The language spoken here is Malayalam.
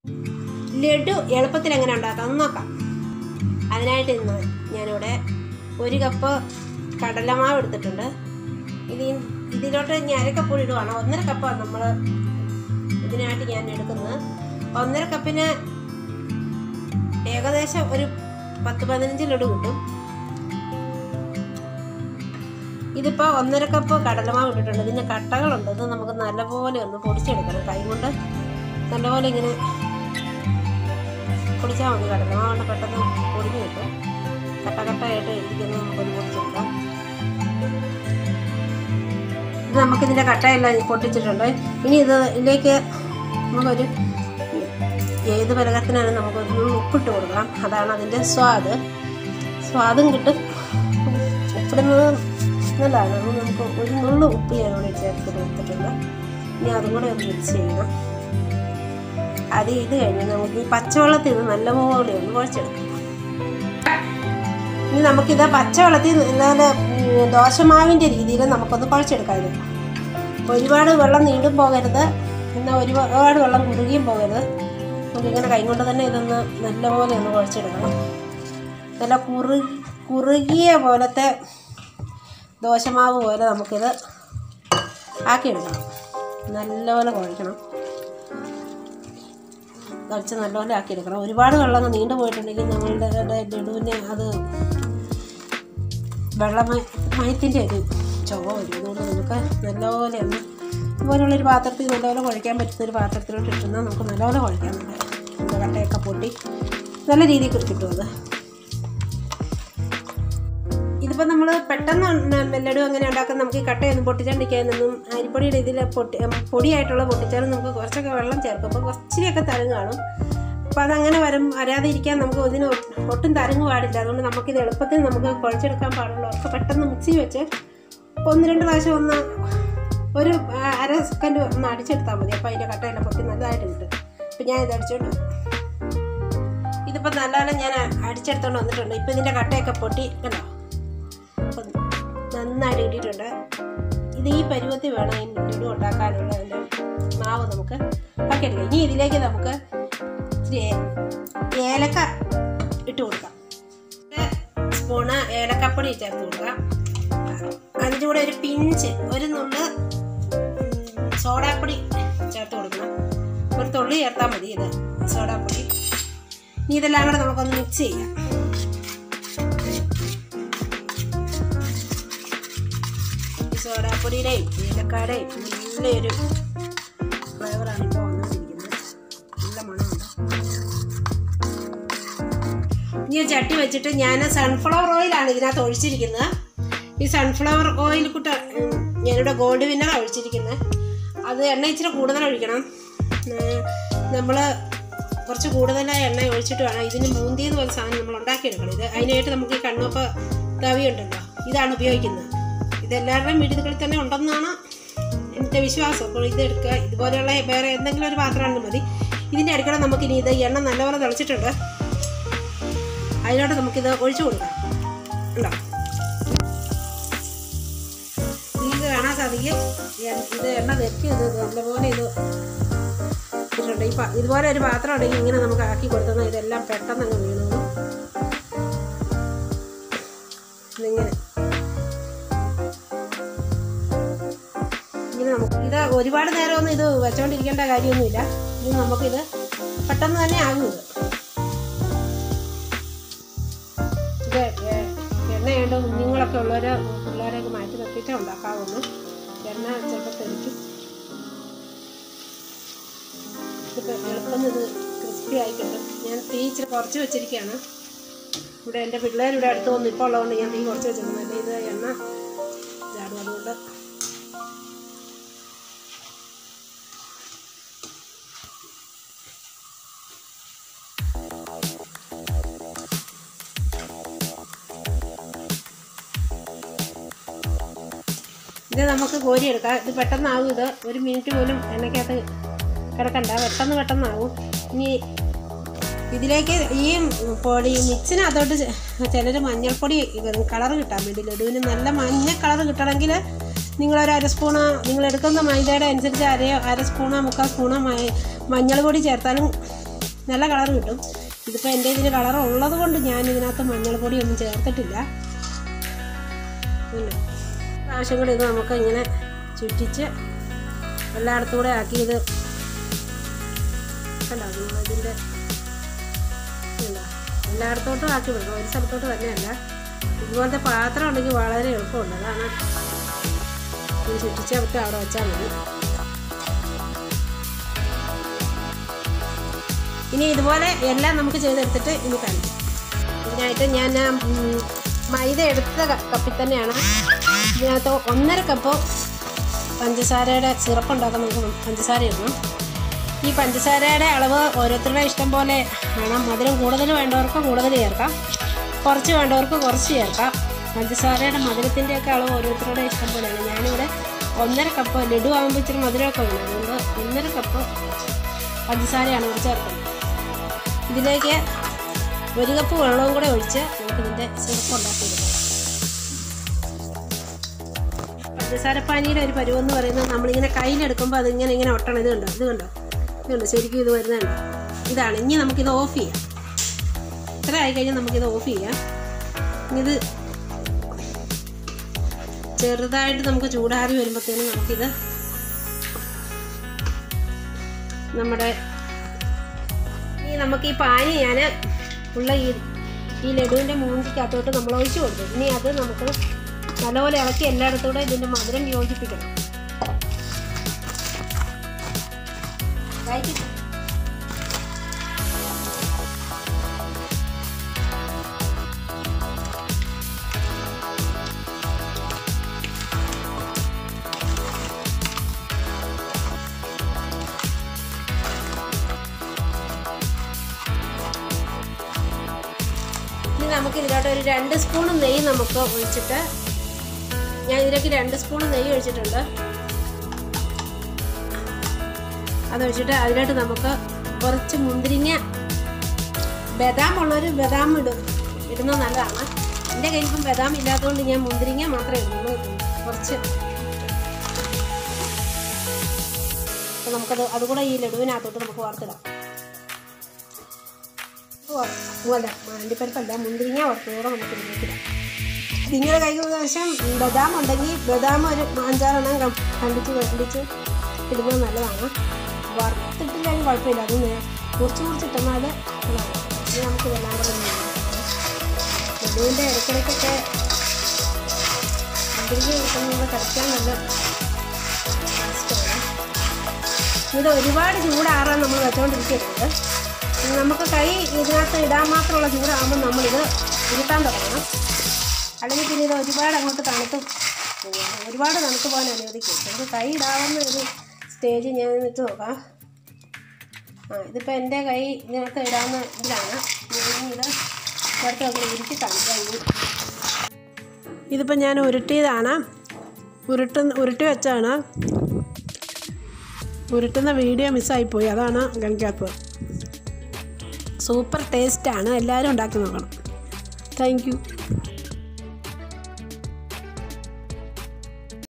ലഡു എളുപ്പത്തിൽ എങ്ങനെ ഉണ്ടാക്കാം നോക്കാം അതിനായിട്ട് ഇന്ന് ഞാനിവിടെ ഒരു കപ്പ് കടലമാവ് എടുത്തിട്ടുണ്ട് ഇത് ഇതിലോട്ട് ഞാൻ അരക്കപ്പൊടി ഇടുവാണ് ഒന്നര കപ്പാണ് നമ്മൾ ഇതിനായിട്ട് ഞാൻ എടുക്കുന്നത് ഒന്നര കപ്പിന് ഏകദേശം ഒരു പത്ത് പതിനഞ്ച് ലഡു കിട്ടും ഇതിപ്പോൾ ഒന്നര കപ്പ് കടലമാവ് ഇട്ടിട്ടുണ്ട് ഇതിൻ്റെ കട്ടകളുണ്ട് ഇത് നമുക്ക് നല്ലപോലെ ഒന്ന് പൊടിച്ചെടുക്കണം കൈ കൊണ്ട് നല്ലപോലെ ഇങ്ങനെ പൊടിച്ചാൽ മതി കടലമാവ് കൊണ്ട് പെട്ടെന്ന് പൊടിഞ്ഞ് കിട്ടും കട്ട കട്ടയായിട്ട് ഇരിക്കുന്നത് നമുക്കൊന്ന് പൊടിച്ചെടുക്കാം ഇത് നമുക്കിതിൻ്റെ കട്ടയെല്ലാം പൊട്ടിച്ചിട്ടുണ്ട് ഇനി ഇത് ഇതിലേക്ക് നമുക്കൊരു ഏത് പലകത്തിനാണ് നമുക്ക് ഒരു ഉപ്പിട്ട് കൊടുക്കണം അതാണ് അതിൻ്റെ സ്വാദ് സ്വാദും കിട്ടും ഉപ്പിടുന്നത് നല്ലതാണ് അത് നമുക്ക് ഒരു നുള്ളു ഉപ്പ് ഞാനിവിടെ ചേർത്ത് കൊടുത്തിട്ടുണ്ട് ഇനി അതും കൂടെ ഒന്ന് മിക്സ് ചെയ്യണം അത് ഇത് കഴിഞ്ഞ് നമുക്ക് ഈ പച്ചവെള്ളത്തിൽ ഇത് നല്ലപോലെ ഒന്ന് കുഴച്ചെടുക്കാം ഇനി നമുക്കിത് പച്ചവെള്ളത്തിൽ നല്ല ഉം, ദോശമാവിൻ്റെ രീതിയിൽ നമുക്കൊന്ന് കുഴച്ചെടുക്കാം ഇത് ഒരുപാട് വെള്ളം നീണ്ടും പോകരുത് എന്നാൽ ഒരുപാട് വെള്ളം കുറുകിയും പോകരുത് നമുക്കിങ്ങനെ കൈകൊണ്ട് തന്നെ ഇതൊന്ന് നല്ലപോലെ ഒന്ന് കുഴച്ചെടുക്കണം നല്ല കുറു കുറുകിയ പോലത്തെ ദോശമാവ് പോലെ നമുക്കിത് ആക്കിയെടുക്കണം നല്ലപോലെ കുഴക്കണം കുഴച്ച് നല്ലപോലെ ആക്കിയെടുക്കണം ഒരുപാട് വെള്ളം അങ്ങ് നീണ്ടു പോയിട്ടുണ്ടെങ്കിൽ നമ്മളുടെ ലഡുവിന് അത് വെള്ളമയത്തിൻ്റെ ഒരു ചുവ വരും അതുകൊണ്ട് നമുക്ക് നല്ലപോലെ ഒന്ന് ഇതുപോലുള്ളൊരു പാത്രത്തിൽ നല്ലപോലെ കുഴയ്ക്കാൻ പറ്റുന്ന ഒരു പാത്രത്തിലോട്ട് ഇട്ടുന്നാൽ നമുക്ക് നല്ലപോലെ കുഴയ്ക്കാൻ നല്ല കട്ടയൊക്കെ പൊട്ടി നല്ല രീതിയിൽ കിട്ടും അത് ഇതിപ്പോൾ നമ്മൾ പെട്ടെന്ന് ന- ലഡു അങ്ങനെ ഉണ്ടാക്കാൻ നമുക്ക് ഈ കട്ടയൊന്നും പൊട്ടിച്ചാണ്ടിരിക്കാനൊന്നും അരിപ്പൊടിയുടെ ഇതിൽ പൊട്ടി ഉം, പൊടിയായിട്ടുള്ള പൊട്ടിച്ചാലും നമുക്ക് കുറച്ചൊക്കെ വെള്ളം ചേർക്കും അപ്പോൾ കുറച്ചിരിയൊക്കെ തരങ്ങ് കാണും അപ്പോൾ അതങ്ങനെ വരും വരാതെ ഇരിക്കാൻ നമുക്ക് ഇതിന് ഒ- ഒട്ടും തരങ്ങ് പാടില്ല അതുകൊണ്ട് നമുക്കിത് എളുപ്പത്തിൽ നമുക്ക് കുഴച്ചെടുക്കാൻ പാടുള്ളൂ ഒക്കെ പെട്ടെന്ന് മിക്സി വെച്ച് ഒന്ന് രണ്ട് പ്രാവശ്യം ഒന്ന് ഒരു ആ, അര സെക്കൻഡ് ഒന്ന് അടിച്ചെടുത്താൽ മതി അപ്പോൾ അതിൻ്റെ കട്ടയെല്ലാം പൊട്ടി നല്ലതായിട്ട് കിട്ടും അപ്പോൾ ഞാൻ ഇത് അടിച്ചോണ്ട് വരാം. ഇതിപ്പോൾ നല്ലപോലെ ഞാൻ അടിച്ചെടുത്തോണ്ട് വന്നിട്ടുണ്ട് ഇപ്പോൾ ഇതിൻ്റെ കട്ടയൊക്കെ പൊട്ടി കണ്ടോ അപ്പം നന്നായിട്ട് കിട്ടിയിട്ടുണ്ട് ഇത് ഈ പരുവത്തിൽ വേണം ഈ ലഡു ഉണ്ടാക്കാനുള്ള അതിൻ്റെ മാവ് നമുക്ക് ആക്കിയെടുക്കാം ഇനി ഇതിലേക്ക് നമുക്ക് ഇച്ചിരി ഏ- ഏലക്ക ഇട്ട് കൊടുക്കാം ഒരു സ്പൂണ് ഏലക്കപ്പൊടി ചേർത്ത് കൊടുക്കാം അതിൻ്റെ കൂടെ ഒരു പിഞ്ച് ഒരു നുള്ള് ഉം, സോഡാപ്പൊടി ചേർത്ത് കൊടുക്കണം ഒരു തുള്ളി ചേർത്താൽ മതി ഇത് സോഡാപ്പൊടി ഇനി ഇതെല്ലാം കൂടെ നമുക്കൊന്ന് മിക്സ് ചെയ്യാം ഈ സോഡാപ്പൊടിയുടെയും ഏലക്കായുടെയും നല്ലൊരു ഫ്ലേവറാണ് ഇപ്പോൾ വന്നുകൊണ്ടിരിക്കുന്നത് നല്ല മണമുണ്ട് ഇനി ഒരു ചട്ടി വെച്ചിട്ട് ഞാൻ സൺഫ്ലവർ ഓയിലാണ് ഇതിനകത്ത് ഒഴിച്ചിരിക്കുന്നത് ഈ സൺഫ്ലവർ ഓയിൽ കൂട്ട ഉം, ഞാനിവിടെ ഗോൾഡ് വിന്നർ ഒഴിച്ചിരിക്കുന്നത് അത് എണ്ണ ഇച്ചിരി കൂടുതൽ ഒഴിക്കണം നമ്മൾ കുറച്ച് കൂടുതലായി എണ്ണ ഒഴിച്ചിട്ട് വേണം ഇതിന് മൂന്തിയത് പോലെ സാധനം നമ്മൾ ഉണ്ടാക്കിയെടുക്കണം ഇത് അതിനായിട്ട് നമുക്ക് ഈ കണ്ണൊപ്പ തവി ഉണ്ടല്ലോ ഇതാണ് ഉപയോഗിക്കുന്നത് ഇതെല്ലാവരുടെയും വീടുകളിൽ തന്നെ ഉണ്ടെന്നാണ് എൻ്റെ വിശ്വാസം അപ്പോൾ ഇത് എടുക്കുക ഇതുപോലെയുള്ള വേറെ എന്തെങ്കിലും ഒരു പാത്രമാണ് മതി ഇതിൻ്റെ അടുക്കള നമുക്കിനി ഇത് എണ്ണ നല്ലപോലെ തിളച്ചിട്ടുണ്ട് അതിനോട്ട് നമുക്കിത് ഒഴിച്ചു കൊടുക്കാം ഉണ്ടോ നിങ്ങൾക്ക് കാണാൻ സാധിക്കും എ- ഇത് എണ്ണ തെറ്റി ഇത് നല്ലപോലെ ഇത് ഇട്ടിട്ടുണ്ട് ഈ പ- ഇതുപോലെ ഒരു പാത്രം ഉണ്ടെങ്കിൽ ഇങ്ങനെ നമുക്ക് ആക്കി കൊടുത്താൽ ഇതെല്ലാം പെട്ടെന്ന് അങ്ങ് വീണു ഇതിങ്ങനെ ഇങ്ങനെ നമുക്ക് ഇത് ഒരുപാട് നേരമൊന്നും ഇത് വെച്ചോണ്ടിരിക്കേണ്ട കാര്യമൊന്നുമില്ല ഇത് നമുക്കിത് പെട്ടെന്ന് തന്നെ ആകും ഇത് ഇത് എ- എണ്ണയുണ്ട് കുഞ്ഞുങ്ങളൊക്കെ ഉള്ളവർ പിള്ളേരെയൊക്കെ മാറ്റി നിർത്തിയിട്ടേ ഉണ്ടാക്കാവുള്ളൂ എണ്ണ ചിലപ്പോൾ തെറിക്കും ഇതിപ്പോൾ എളുപ്പം ഇത് ക്രിസ്പി ആയി കിട്ടും ഞാൻ തീ ഇച്ചിരി കുറച്ച് വെച്ചിരിക്കുകയാണ് ഇവിടെ എൻ്റെ പിള്ളേരിവിടെ അടുത്ത് വന്ന് ഇപ്പോൾ ഉള്ളതുകൊണ്ട് ഞാൻ തീ കുറച്ച് വെച്ചിരുന്നു അല്ലേ ഇത് എണ്ണ ചാടും അതുകൊണ്ട് ഇത് നമുക്ക് കോരിയെടുക്കാം ഇത് പെട്ടെന്നാകും ഇത് ഒരു മിനിറ്റ് പോലും എണ്ണയ്ക്കകത്ത് കിടക്കണ്ട പെട്ടെന്ന് പെട്ടെന്നാകും ഇനി ഇതിലേക്ക് ഈ പൊടി മിക്സിനകത്തോട്ട് ചിലർ മഞ്ഞൾപ്പൊടി കളർ കിട്ടാൻ വേണ്ടി ലഡുവിന് നല്ല മഞ്ഞ കളർ കിട്ടണമെങ്കിൽ നിങ്ങളൊരു അര സ്പൂണ് നിങ്ങൾ എടുക്കുന്ന മൈദയുടെ അനുസരിച്ച് അരയോ അര സ്പൂണോ മുക്കാൽ സ്പൂണോ മൈ മഞ്ഞൾ പൊടി ചേർത്താലും നല്ല കളർ കിട്ടും ഇതിപ്പോൾ എൻ്റെ ഇതിന് കളർ ഉള്ളത് കൊണ്ട് ഞാൻ ഇതിനകത്ത് മഞ്ഞൾപ്പൊടി ഒന്നും ചേർത്തിട്ടില്ല ഇല്ല പ്രാവശ്യം കൂടി ഇത് നമുക്ക് ഇങ്ങനെ ചുറ്റിച്ച് എല്ലായിടത്തും കൂടെ ആക്കി ഇത് കണ്ടോ ഇതിൻ്റെ ഇല്ല എല്ലായിടത്തോട്ടും ആക്കി വിടണം ഒരു സ്ഥലത്തോട്ട് തന്നെയല്ല ഇതുപോലത്തെ പാത്രം ഉണ്ടെങ്കിൽ വളരെ എളുപ്പമുണ്ട് അതാണ് ഇത് ചുറ്റിച്ചാൽ വിട്ട് അവിടെ വെച്ചാൽ മതി ഇനി ഇതുപോലെ എല്ലാം നമുക്ക് ചെയ്തെടുത്തിട്ട് ഇനി കാണിക്കാം ഇതിനായിട്ട് ഞാൻ ആ, ഉം, മൈദ എടുത്ത ക- കപ്പിൽ തന്നെയാണ് ഇതിനകത്ത് ഒന്നര കപ്പ് പഞ്ചസാരയുടെ സിറപ്പ് ഉണ്ടാക്കാൻ നമുക്ക് പഞ്ചസാര ഇടണം ഈ പഞ്ചസാരയുടെ അളവ് ഓരോരുത്തരുടെ ഇഷ്ടം പോലെ വേണം മധുരം കൂടുതൽ വേണ്ടവർക്ക് കൂടുതൽ ചേർക്കാം കുറച്ച് വേണ്ടവർക്ക് കുറച്ച് ചേർക്കാം പഞ്ചസാരയുടെ മധുരത്തിൻ്റെയൊക്കെ അളവ് ഓരോരുത്തരുടെ ഇഷ്ടം പോലെയാണ് ഞാനിവിടെ ഒന്നര കപ്പ് ലഡു ആകുമ്പോൾ ഇച്ചിരി മധുരമൊക്കെ വേണം അതുകൊണ്ട് ഒന്നര കപ്പ് പഞ്ചസാരയാണ് ഇവിടെ ചേർക്കുന്നത് ഇതിലേക്ക് ഒരു കപ്പ് വെള്ളവും കൂടെ ഒഴിച്ച് നമുക്ക് ഇതിൻ്റെ സിറപ്പ് ഉണ്ടാക്കിയെടുക്കാം പഞ്ചസാരപ്പാനിയുടെ ഒരു പരുവെന്ന് പറയുന്നത് നമ്മളിങ്ങനെ കയ്യിലെടുക്കുമ്പോൾ അതിങ്ങനെ ഇങ്ങനെ ഒട്ടണം ഇത് കണ്ടോ ഇത് കണ്ടോ ഇത് കണ്ടോ ശരിക്കും ഇത് വരുന്നുണ്ട് ഇതാണ് ഇനി നമുക്കിത് ഓഫ് ചെയ്യാം ഇത്ര ആയി കഴിഞ്ഞാൽ നമുക്കിത് ഓഫ് ചെയ്യാം ഇനി ഇത് ചെറുതായിട്ട് നമുക്ക് ചൂടാറി വരുമ്പോഴത്തേനും നമുക്കിത് നമ്മുടെ ഈ നമുക്ക് ഈ പാനി ഞാൻ ഉള്ള ഈ ഈ ലഡുവിൻ്റെ മൂഞ്ചിക്കകത്തോട്ട് നമ്മൾ ഒഴിച്ചു കൊടുത്തു ഇനി അത് നമുക്ക് നല്ലപോലെ ഇളക്കി എല്ലായിടത്തൂടെ ഇതിൻ്റെ മധുരം യോജിപ്പിക്കണം വയറ്റി ഇനി നമുക്ക് ഇതിലോട്ട് ഒരു രണ്ട് സ്പൂൺ നെയ്യ് നമുക്ക് ഒഴിച്ചിട്ട് ഞാൻ ഇതിലേക്ക് രണ്ട് സ്പൂൺ നെയ്യ് ഒഴിച്ചിട്ടുണ്ട് അതൊഴിച്ചിട്ട് അതിലോട്ട് നമുക്ക് കുറച്ച് മുന്തിരിങ്ങ ബദാം ഉള്ളൊരു ബദാം ഇടും ഇടുന്നത് നല്ലതാണ് എൻ്റെ കയ്യിൽ ഇപ്പം ബദാം ഇല്ലാത്തതുകൊണ്ട് ഞാൻ മുന്തിരിങ്ങ മാത്രമേ ഇടുള്ളൂ കുറച്ച് അപ്പോൾ നമുക്കത് അതുകൂടെ ഈ ലഡുവിനകത്തോട്ട് നമുക്ക് വറുത്തിടാം അല്ല മാണ്ടിപ്പരിപ്പല്ല മുന്തിരിങ്ങ വറുത്തതോടെ നമുക്ക് ഇതിലേക്കിടാം നിങ്ങളുടെ കയ്യിൽ വശം ബദാം ഉണ്ടെങ്കിൽ ബദാം ഒരു അഞ്ചാറെണ്ണം കം- കണ്ടിച്ച് കണ്ടിച്ച് ഇടുന്നത് നല്ലതാണ് വറുത്തിട്ടില്ലെങ്കിൽ കുഴപ്പമില്ല അത് നേ- മുറിച്ച് മുറിച്ചിട്ടെന്നാൽ നല്ലതാണ് ഇനി നമുക്ക് ഇതെല്ലാം കൂടെ ഒന്ന് ലഡുവിൻ്റെ ഇടയ്ക്കിടയ്ക്കൊക്കെ മുന്തിരിങ്ങ കിട്ടുന്നത് കടിക്കാൻ നല്ല ടേസ്റ്റാണ് ഇത് ഒരുപാട് ചൂടാറാൻ നമ്മൾ വെച്ചുകൊണ്ടിരിക്കരുത് നമുക്ക് കൈ ഇതിനകത്ത് ഇടാൻ മാത്രമുള്ള ചൂടാകുമ്പോൾ നമ്മളിത് ഇരുത്താൻ തുടങ്ങണം അല്ലെങ്കിൽ പിന്നെ ഇത് ഒരുപാട് അങ്ങോട്ട് തണുത്ത് പോകും. ഒരുപാട് തണുത്ത് പോകാൻ അനുവദിക്കും നമുക്ക് കൈ ഇടാവുന്ന ഒരു സ്റ്റേജ് ഞാൻ ഇട്ട് നോക്കാം ആ ഇതിപ്പോൾ എൻ്റെ കൈ ഇതിനകത്ത് ഇടാവുന്ന ഇതിലാണ് ഞാൻ ഇത് പുറത്ത് നോക്കി ഉരുട്ടി കാണിക്കാം ഇനി ഇതിപ്പോൾ ഞാൻ ഉരുട്ടിയതാണ് ഉരുട്ട് ഉരുട്ടി വെച്ചാണ് ഉരുട്ടുന്ന വീഡിയോ മിസ്സായിപ്പോയി അതാണ് കാണിക്കാത്തത് സൂപ്പർ ടേസ്റ്റാണ് എല്ലാവരും ഉണ്ടാക്കി നോക്കണം താങ്ക് യു